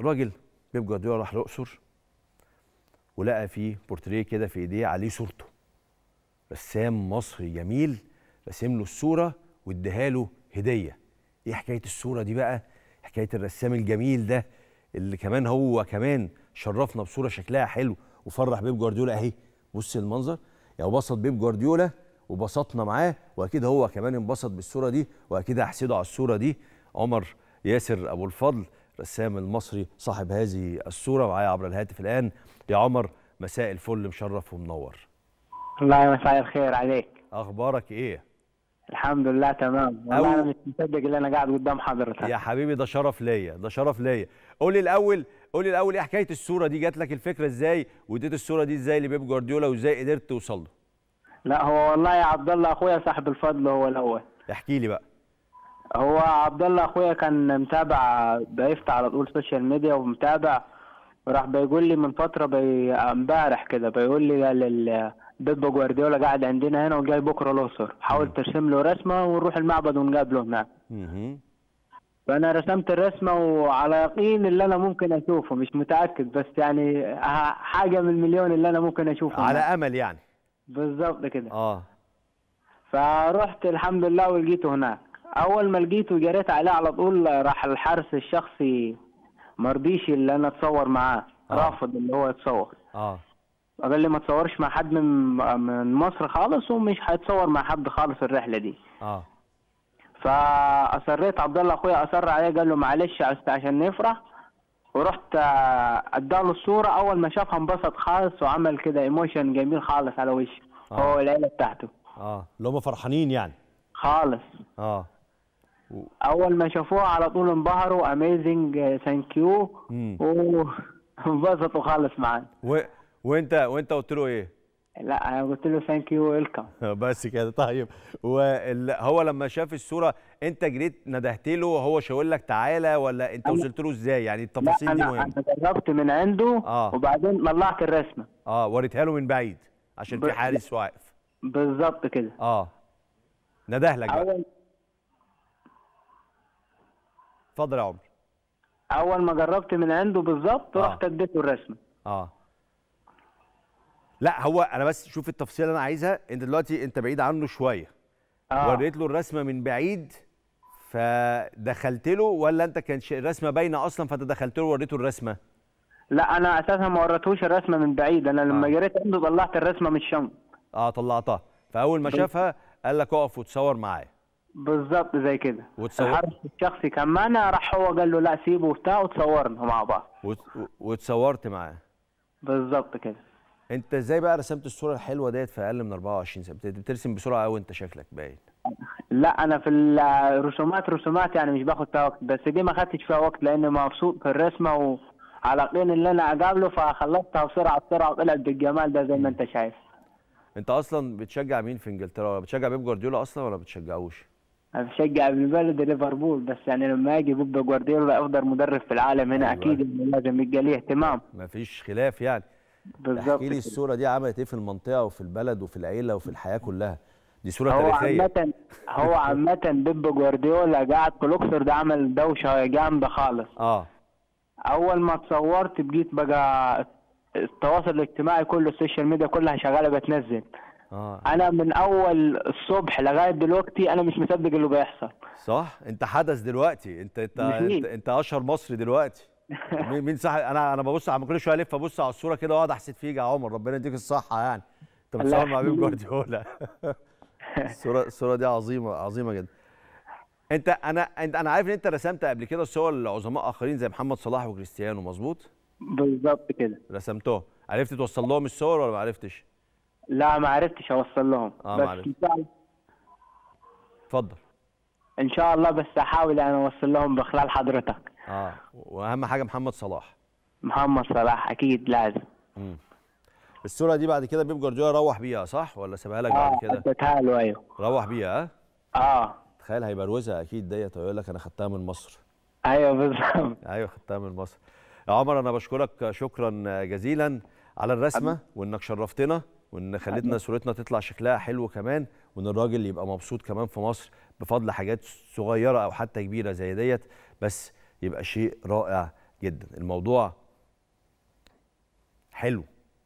الراجل بيب جوارديولا راح الاقصر ولقى فيه بورتريه كده في ايديه عليه صورته رسام مصري جميل رسم له الصوره واداها له هديه ايه حكايه الصوره دي بقى حكايه الرسام الجميل ده اللي كمان هو كمان شرفنا بصوره شكلها حلو وفرح بيب جوارديولا اهي بص المنظر يعني بسط بيب جوارديولا وبسطنا معاه واكيد هو كمان انبسط بالصوره دي واكيد هحسده على الصوره دي عمر ياسر ابو الفضل الرسام المصري صاحب هذه الصوره معايا عبر الهاتف الان يا عمر مساء الفل مشرف ومنور الله مساء الخير عليك اخبارك ايه الحمد لله تمام والله أو- انا مش مصدق ان انا قاعد قدام حضرتك يا حبيبي ده شرف ليا ده شرف ليا قول لي الاول قول لي الاول ايه حكايه الصوره دي جات لك الفكره ازاي واديت الصوره دي ازاي لبيب جوارديولا وازاي قدرت توصل له لا هو والله يا عبد الله اخويا صاحب الفضل هو الاول احكي لي بقى هو عبد الله اخويا كان متابع بيفتح على طول سوشيال ميديا ومتابع وراح بيقول لي من فتره بي... امبارح كده بيقول لي قال ال- بيب جوارديولا قاعد عندنا هنا وجاي بكره الاقصر حاول ترسم له رسمه ونروح المعبد ونقابله هناك مهم. فانا رسمت الرسمه وعلى يقين اللي انا ممكن اشوفه مش متاكد بس يعني ه- حاجه من المليون اللي انا ممكن اشوفه على هناك. امل يعني بالظبط كده اه فرحت الحمد لله ولقيته هناك اول ما لقيته جريت عليه على طول راح الحارس الشخصي مرضيش اللي انا اتصور معاه آه. رافض اللي هو يتصور اه قال لي ما تصورش مع حد من من مصر خالص ومش هيتصور مع حد خالص الرحله دي اه فاصريت عبد الله اخويا اصر عليه قال له معلش عشان- عشان نفرح ورحت آه، اداله الصوره اول ما شافها انبسط خالص وعمل كده ايموشن جميل خالص على وشه آه. هو والعيله بتاعته اه اللي هم فرحانين يعني خالص اه اول ما شافوها على طول انبهروا اميزنج ثانك يو مم. وانبسطوا خالص معانا و... وانت وانت قلت له ايه لا انا قلت له ثانك يو ويلكم بس كده طيب وهو لما شاف الصوره انت جريت ندهت له وهو شاور لك تعالى ولا انت أنا- وصلت له ازاي يعني لا التفاصيل دي انا مهمه انا جربت من عنده آه. وبعدين طلعت الرسمه اه وريتها له من بعيد عشان في ب- حارس واقف بالظبط كده اه نده لك بقى اول اتفضل يا عمر اول ما جربت من عنده بالظبط آه. رحت اديته الرسمه اه لا هو انا بس شوف التفصيله اللي انا عايزها انت دلوقتي انت بعيد عنه شويه اه وريت له الرسمه من بعيد فدخلت له ولا انت كان ش- الرسمه باينه اصلا فانت دخلت له ووريته الرسمه لا انا اساسا ما وريتهوش الرسمه من بعيد انا لما آه. جريت عنده طلعت الرسمه من الشنط اه طلعتها فاول ما بس- شافها قال لك اقف وتصور معايا بالظبط زي كده وتصور- الحارس الشخصي كان معنا راح هو قال له لا سيبه وبتاع وتصورنا مع بعض وت- و- واتصورت معاه بالظبط كده انت ازاي بقى رسمت الصوره الحلوه ديت في اقل من 24 ساعه بت- بترسم بسرعه قوي انت شكلك باين لا انا في الرسومات رسومات يعني مش باخد فيها وقت بس دي ما خدتش فيها وقت لاني مبسوط في الرسمه وعلى قين اللي انا اقابله فخلصتها بسرعه بسرعه وطلعت بالجمال ده زي ما انت شايف انت اصلا بتشجع مين في انجلترا ولا بتشجع بيب جوارديولا اصلا ولا بتشجعوش انا بشجع بالبلد ليفربول بس يعني لما يجي بيب جوارديولا افضل مدرب في العالم هنا أيوة. اكيد إنه لازم يبقى ليه اهتمام مفيش خلاف يعني بالظبط احكي لي كده. الصوره دي عملت ايه في المنطقه وفي البلد وفي العيله وفي الحياه كلها دي صوره هو تاريخيه عامة هو عامة بيب جوارديولا قاعد في الاقصر ده عمل دوشة جامدة خالص اه اول ما اتصورت بقيت بقى التواصل الاجتماعي كله السوشيال ميديا كلها شغالة بتنزل اه انا من اول الصبح لغاية دلوقتي انا مش مصدق اللي بيحصل صح انت حدث دلوقتي انت انت انت, مفيش. انت اشهر مصري دلوقتي مين مين صح انا انا ببص على كل شويه الف ابص على الصوره كده واقعد احسد فيك يا عمر ربنا يديك الصحه يعني انت الله بتصور مع بيب يحميك. جوارديولا الصوره الصوره دي عظيمه عظيمه جدا انت انا انت انا عارف ان انت رسمت قبل كده صور لعظماء اخرين زي محمد صلاح وكريستيانو مظبوط بالظبط كده رسمتهم عرفت توصل لهم الصور ولا ما عرفتش لا ما عرفتش اوصل لهم آه، بس معلش. ان شاء الله اتفضل ان شاء الله بس احاول يعني اوصل لهم بخلال حضرتك اه واهم حاجه محمد صلاح محمد صلاح اكيد لازم مم. الصوره دي بعد كده بيب جوارديولا روح بيها صح ولا سابها لك اه بعد كده اديتها له ايوه روح بيها ها اه تخيل هيبروزها اكيد ديت ويقول لك انا خدتها من مصر ايوه بالظبط ايوه خدتها من مصر يا عمر انا بشكرك شكرا جزيلا على الرسمه وانك شرفتنا وان خلتنا صورتنا تطلع شكلها حلو كمان وان الراجل يبقى مبسوط كمان في مصر بفضل حاجات صغيره او حتى كبيره زي ديت بس يبقى شيء رائع جدا الموضوع حلو